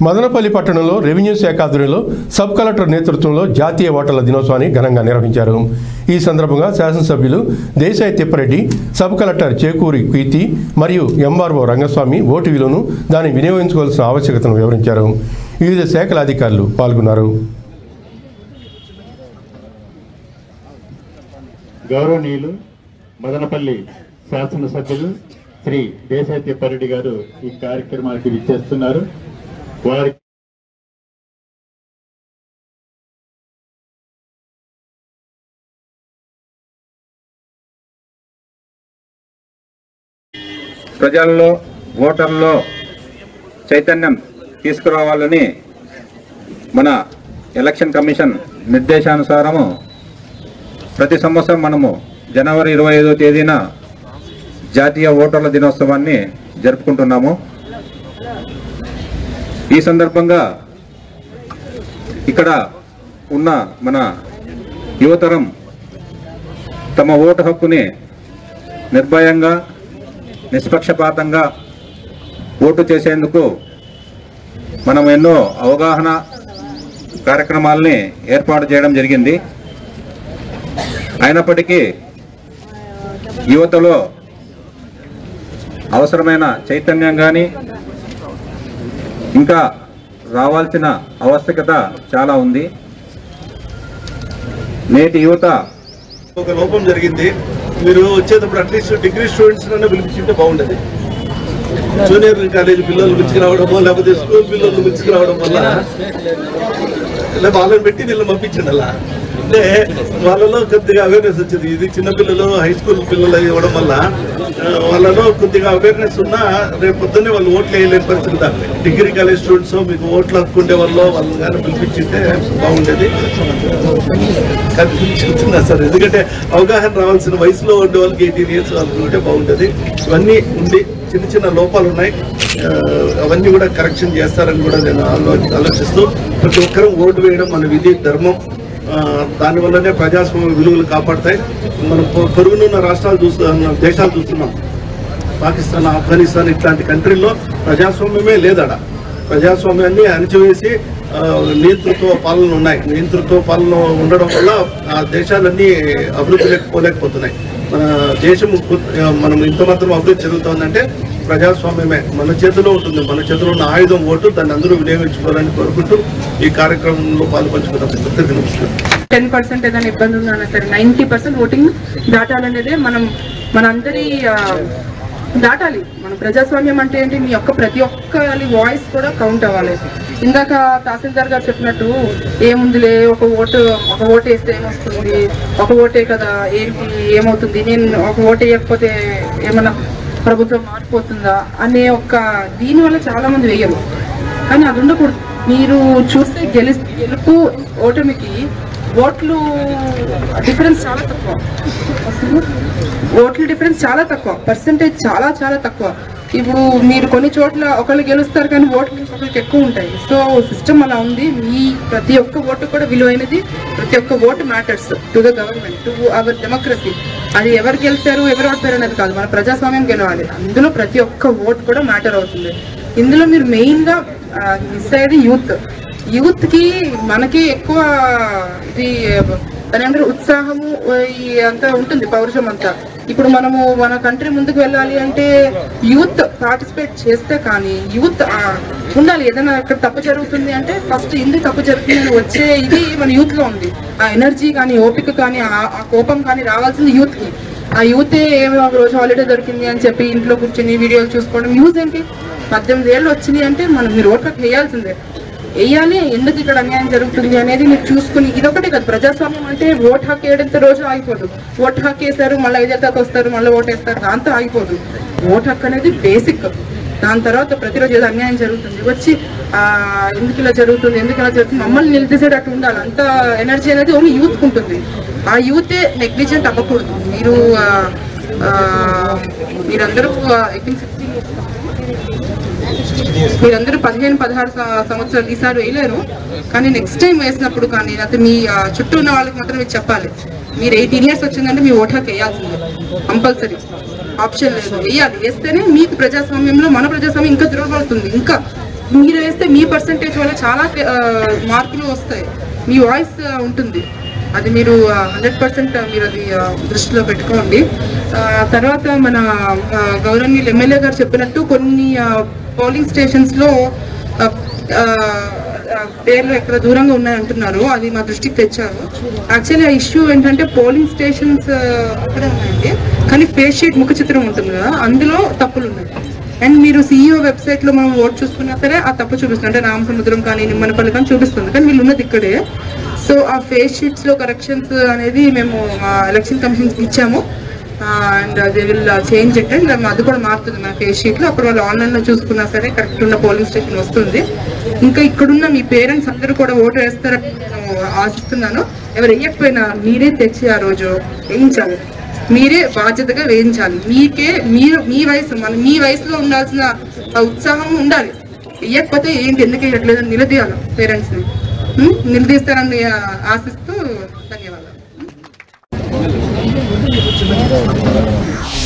మదనపల్లి పట్టణంలో రెవెన్యూ శాఖ ఆధ్వర్యంలో సబ్ కలెక్టర్ నేతృత్వంలో జాతీయ ఓటర్ల దినోత్సవాన్ని ఘనంగా నిర్వహించారు ఈ సందర్భంగా శాసనసభ్యులు దేశాయి తిప్పారెడ్డి సబ్ కలెక్టర్ చేకూరి కీర్తి మరియు ఎంఆర్ఓ రంగస్వామి ఓటు విలువను దాన్ని వినియోగించుకోవాల్సిన ఆవశ్యకతను వివరించారు వివిధ శాఖల అధికారులు పాల్గొన్నారు గౌరవనీయులు మదనపల్లి శాసనసభ్యులు శ్రీ దేశాయి తిప్పారెడ్డి గారు ఈ కార్యక్రమానికి విచ్చేస్తున్నారు వారి ప్రజల్లో ఓటర్లో చైతన్యం తీసుకురావాలని మన ఎలక్షన్ కమిషన్ నిర్దేశానుసారము ప్రతి సంవత్సరం మనము జనవరి ఇరవై ఐదో తేదీన జాతీయ ఓటర్ల దినోత్సవాన్ని జరుపుకుంటున్నాము ఈ సందర్భంగా ఇక్కడ ఉన్న మన యువతరం తమ ఓటు హక్కుని నిర్భయంగా నిష్పక్షపాతంగా ఓటు చేసేందుకు మనం ఎన్నో అవగాహన కార్యక్రమాలని ఏర్పాటు చేయడం జరిగింది అయినప్పటికీ యువతలో అవసరమైన చైతన్యం కానీ ఇంకా రావాల్సిన ఆవశ్యకత చాలా ఉంది నేటి యువత ఒక లోపం జరిగింది మీరు వచ్చేటప్పుడు అట్లీస్ట్ డిగ్రీ స్టూడెంట్స్ నన్ను పిలిపించుంటే బాగుండేది జూనియర్ కాలేజ్ పిల్లలు పిలుచుకురావడమో లేకపోతే స్కూల్ పిల్లలు పిలుచుకురావడం వల్ల ఇలా వాళ్ళని పెట్టి వీళ్ళని పంపించండి అలా అంటే వాళ్ళలో కొద్దిగా అవేర్నెస్ వచ్చింది ఇది చిన్న పిల్లలు హై స్కూల్ పిల్లలు ఇవ్వడం వల్ల ఆ, వాళ్ళలో కొద్దిగా అవేర్నెస్ ఉన్నా రేపు పొద్దున్నే వాళ్ళు ఓట్లు వేయలేని పరిస్థితి ఉందా? డిగ్రీ కాలేజ్ స్టూడెంట్స్ మీకు ఓట్లు హక్కుండే వాళ్ళు వాళ్ళని కానీ పిలిపించింటే బాగుండేది చెప్తున్నా సార్ ఎందుకంటే అవగాహన రావాల్సిన వయసులో ఉండే వాళ్ళకి ఎయిటీన్ ఇయర్స్ వాళ్ళకి ఉంటే బాగుంటుంది ఇవన్నీ ఉండి చిన్న చిన్న లోపాలు ఉన్నాయి ఆ, అవన్నీ కూడా కరెక్షన్ చేస్తారని కూడా నేను ఆలో ఆలోచిస్తూ ప్రతి ఒక్కరూ ఓటు వేయడం మన విధి ధర్మం ఆ, దానివల్లనే ప్రజాస్వామ్య విలువలు కాపాడతాయి మనం పొ- పొరుగునున్న రాష్ట్రాలు చూస్తున్నాం దేశాలు చూస్తున్నాం పాకిస్తాన్ ఆఫ్ఘనిస్తాన్ ఇట్లాంటి కంట్రీల్లో ప్రజాస్వామ్యమే లేదడ ప్రజాస్వామ్యాన్ని అణిచివేసి ఆ, నియంతృత్వ పాలన ఉన్నాయి నియంతృత్వ పాలన ఉండడం వల్ల ఆ దేశాలన్నీ అభివృద్ధి లేకపోలేకపోతున్నాయి మన దేశం కు- ఆ, మనం ఇంత మాత్రం అభివృద్ధి చెందుతోందంటే ప్రజాస్వామ్యమే మన చేతిలో ఉంటుంది మన చేతిలో ఉన్న ఆయుధం ఓటు దాన్ని అందరూ వినియోగించుకోవాలని కోరుకుంటూ ఈ కార్యక్రమంలో పాల్పంచుకున్నాం ప్రత్యేక నమస్కారం టెన్ పర్సెంట్ ఏదైనా ఇబ్బంది ఉందన్నా సరే నైంటీ పర్సెంట్ ఓటింగ్ దాటాలనేదే మనం మనందరి ఆ, దాటాలి మన ప్రజాస్వామ్యం అంటే ఏంటి మీ యొక్క ప్రతి ఒక్కరి వాయిస్ కూడా కౌంట్ అవ్వాలి ఇందాక తహసీల్దార్ గారు చెప్పినట్టు ఏముందిలే ఒక ఓటు ఒక ఓటు వేస్తే ఏమొస్తుంది ఒక ఓటే కదా ఏంటి ఏమవుతుంది నేను ఒక ఓటు వేయకపోతే ఏమన్నా ప్రభుత్వం మారిపోతుందా అనే ఒక దీనివల్ల చాలా మంది వేయరు కానీ అది ఉండకూడదు మీరు చూస్తే గెలి గెలుపు ఓటమికి ఓట్లు డిఫరెన్స్ చాలా తక్కువ అసలు ఓట్ల డిఫరెన్స్ చాలా తక్కువ పర్సంటేజ్ చాలా చాలా తక్కువ ఇప్పుడు మీరు కొన్ని చోట్ల ఒకళ్ళు గెలుస్తారు కానీ ఓట్లు ఒకరికి ఎక్కువ ఉంటాయి సో సిస్టమ్ అలా ఉంది మీ ప్రతి ఒక్క ఓటు కూడా విలువైనది ప్రతి ఒక్క vote matters to the government to our democracy అది ఎవరు గెలిచారు ఎవరు ఓడిపోయారు అనేది కాదు మన ప్రజాస్వామ్యం గెలవాలి అందులో ప్రతి ఒక్క ఓటు కూడా మ్యాటర్ అవుతుంది ఇందులో మీరు మెయిన్గా మిస్ అయ్యేది యూత్ యూత్ కి మనకి ఎక్కువ ఇది దాని ఏమంటారు ఉత్సాహము ఈ అంతా ఉంటుంది పౌరుషం అంతా ఇప్పుడు మనము మన కంట్రీ ముందుకు వెళ్ళాలి అంటే యూత్ పార్టిసిపేట్ చేస్తే కానీ యూత్ ఉండాలి ఏదైనా ఇక్కడ తప్పు జరుగుతుంది అంటే ఫస్ట్ ఎందుకు తప్పు జరుగుతుంది అని వచ్చే ఇది మన యూత్ లో ఉంది ఆ ఎనర్జీ కానీ ఓపిక కానీ ఆ ఆ కోపం కానీ రావాల్సింది యూత్ కి ఆ యూతే ఏమో ఒక రోజు హాలిడే దొరికింది అని చెప్పి ఇంట్లో కూర్చొని వీడియోలు చూసుకోవడం యూజ్ ఏంటి పద్దెనిమిది ఏళ్ళు వచ్చినాయి అంటే మనం మీరు ఓట్లకు వేయాల్సిందే వేయాలి ఎందుకు ఇక్కడ అన్యాయం జరుగుతుంది అనేది మీరు చూసుకుని ఇదొకటే కదా ప్రజాస్వామ్యం అంటే ఓట్ హక్కు వేయడంతో రోజు ఆగిపోదు ఓట్ హక్కు వేస్తారు మళ్ళీ ఐదేళ్ళ తర్వాత వస్తారు మళ్ళీ ఓట్ వేస్తారు దాంతో ఆగిపోదు ఓట్ హక్కు అనేది బేసిక్ దాని తర్వాత ప్రతిరోజు ఏదో అన్యాయం జరుగుతుంది వచ్చి ఆ ఎందుకు ఇలా జరుగుతుంది ఎందుకు ఇలా జరుగుతుంది మమ్మల్ని నిలదీసేటట్టు ఉండాలి అంత ఎనర్జీ అనేది ఓన్లీ యూత్ ఉంటుంది ఆ యూతే నెగ్లిజెంట్ అవ్వకూడదు మీరు ఆ, ఆ, మీరందరూ ఐ థింక్ మీరందరూ పదిహేను పదహారు స- సంవత్సరాలు ఈసారి వేయలేరు కానీ నెక్స్ట్ టైం వేసినప్పుడు కానీ లేకపోతే మీ ఆ, చుట్టూ ఉన్న వాళ్ళకి మాత్రం మీరు చెప్పాలి మీరు ఎయిటీన్ ఇయర్స్ వచ్చిందంటే మీ ఓటు హక్కు వేయాల్సిందే కంపల్సరీ ఆప్షన్ లేదు వేయాలి వేస్తేనే మీకు ప్రజాస్వామ్యంలో మన ప్రజాస్వామ్యం ఇంకా తిరగబడుతుంది ఇంకా మీరు వేస్తే మీ పర్సంటేజ్ వల్ల చాలా ఆ, మార్కులు వస్తాయి మీ వాయిస్ ఆ, ఉంటుంది అది మీరు హండ్రెడ్ పర్సెంట్ మీరు అది ఆ, దృష్టిలో పెట్టుకోండి ఆ, తర్వాత మన ఆ, గౌరవనీయులు ఎమ్మెల్యే గారు చెప్పినట్టు కొన్ని పోలింగ్ స్టేషన్స్లో ఆ, ఆ, ఆ, పేర్లు ఎక్కడ దూరంగా ఉన్నాయంటున్నారు అది మా దృష్టికి తెచ్చారు యాక్చువల్లీ ఆ ఇష్యూ ఏంటంటే పోలింగ్ స్టేషన్స్ అక్కడే ఉన్నాయండి కానీ ఫేస్ షీట్ ముఖ చిత్రం ఉంటుంది కదా అందులో తప్పులు ఉన్నాయి అండ్ మీరు సీఈఓ వెబ్సైట్ లో మనం ఓట్ చూసుకున్నా సరే ఆ తప్పు చూపిస్తుంది అంటే రామసముద్రం కానీ నిమ్మనపల్లి కానీ చూపిస్తుంది కానీ వీళ్ళు ఉన్నది ఇక్కడే సో ఆ ఫేస్ షీట్స్ లో కరెక్షన్స్ అనేది మేము ఎలక్షన్ కమిషన్ ఇచ్చాము and they will change it and అది కూడా మారుతుంది మన ఫేస్ షీట్ లో అప్పుడు వాళ్ళు ఆన్లైన్ లో చూసుకున్నా సరే కరెక్ట్ ఉన్న పోలింగ్ స్టేషన్ వస్తుంది ఇంకా ఇక్కడున్న మీ పేరెంట్స్ అందరూ కూడా ఓటు వేస్తారని నేను ఆశిస్తున్నాను ఎవరు వేయకపోయినా మీరే తెచ్చి ఆ రోజు వేయించాలి మీరే బాధ్యతగా వేయించాలి మీకే మీరు మీ వయసు మన మీ వయసులో ఉండాల్సిన ఆ ఉత్సాహం ఉండాలి ఇవ్వకపోతే ఏంటి ఎందుకు ఇవ్వట్లేదు అని నిలదీయాలి పేరెంట్స్ ని ఉం? నిలదీస్తారని ఆ, ఆశిస్తూ ధన్యవాదాలు